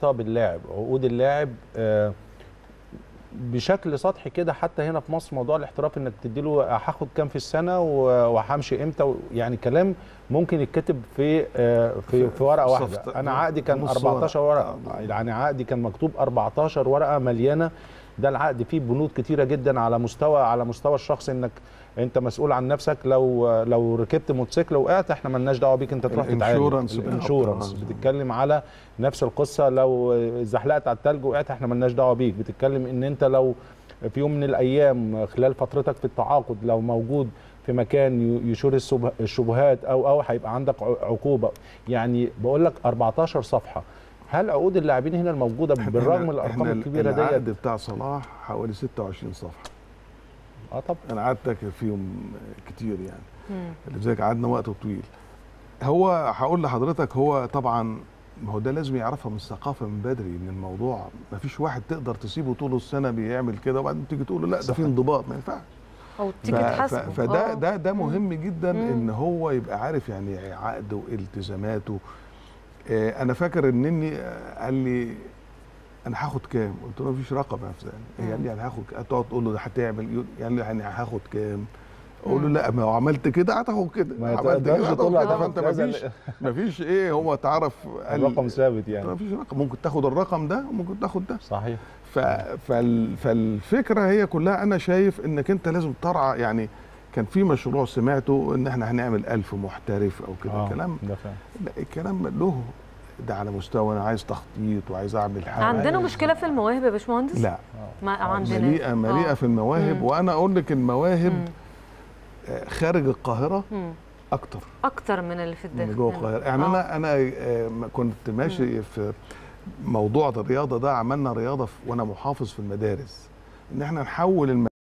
مرتبطه باللاعب عقود اللاعب آه، بشكل سطحي كده حتى هنا في مصر موضوع الاحتراف انك تديله هاخد كام في السنه و- وهمشي امتى و- يعني كلام ممكن يتكتب في آه، في في ورقه في واحده صفت- انا عقدي كان نص 14 ورقة. ورقه يعني عقدي كان مكتوب 14 ورقه مليانه ده العقد فيه بنود كتيره جدا على مستوى على مستوى الشخص انك انت مسؤول عن نفسك لو لو ركبت موتوسيكل وقعت احنا مالناش دعوه بيك انت تروح تتعالج الانشورنس الانشورنس بيغطي. بتتكلم على نفس القصه لو زحلقت على التلج وقعت احنا مالناش دعوه بيك بتتكلم ان انت لو في يوم من الايام خلال فترتك في التعاقد لو موجود في مكان ي- يشور السبه- الشبهات او او هيبقى عندك ع- عقوبه يعني بقول لك 14 صفحه هل عقود اللاعبين هنا الموجوده بالرغم من الارقام إحنا الكبيره العقد ديت بتاع صلاح حوالي 26 صفحه اه طب انا قعدت فيهم كتير يعني مم. لذلك قعدنا وقت طويل هو هقول لحضرتك هو طبعا ما هو ده لازم يعرفها من الثقافه من بدري ان الموضوع ما فيش واحد تقدر تسيبه طول السنه بيعمل كده وبعدين تيجي تقول له لا ده في صحيح. انضباط ما ينفعش او تيجي ف- تحاسبه ف- فده آه. ده ده مهم جدا مم. ان هو يبقى عارف يعني عقده والتزاماته آه، انا فاكر ان اني آه، قال لي انا هاخد كام قلت له مفيش رقم يا فلان مم. يعني يعني هاخد تقعد تقول له ده هتعمل يقول- يعني يعني هاخد كام اقول له مم. لا ما هو عملت كده هتاخد كده ما عملت تقدرش كده تقول له هتاخد كده هتاخد فانت كذا مفيش مفيش ايه هو تعرف قال- الرقم ثابت يعني مفيش رقم ممكن تاخد الرقم ده وممكن تاخد ده صحيح ف... فال... فالفكره هي كلها انا شايف انك انت لازم ترعى يعني كان في مشروع سمعته ان احنا هنعمل ألف محترف او كده آه، الكلام ده فعلا لا الكلام له ده على مستوى انا عايز تخطيط وعايز اعمل حاجه عندنا مشكله في المواهب يا باشمهندس لا ما عندنا مليئه مليئه في المواهب مم. وانا اقول لك المواهب مم. آه، خارج القاهره مم. اكتر اكتر من اللي في الداخل من جوه هنا. القاهره يعني آه. انا انا آه، ما كنت ماشي في موضوع الرياضه ده عملنا رياضه في- وانا محافظ في المدارس ان احنا نحول الم...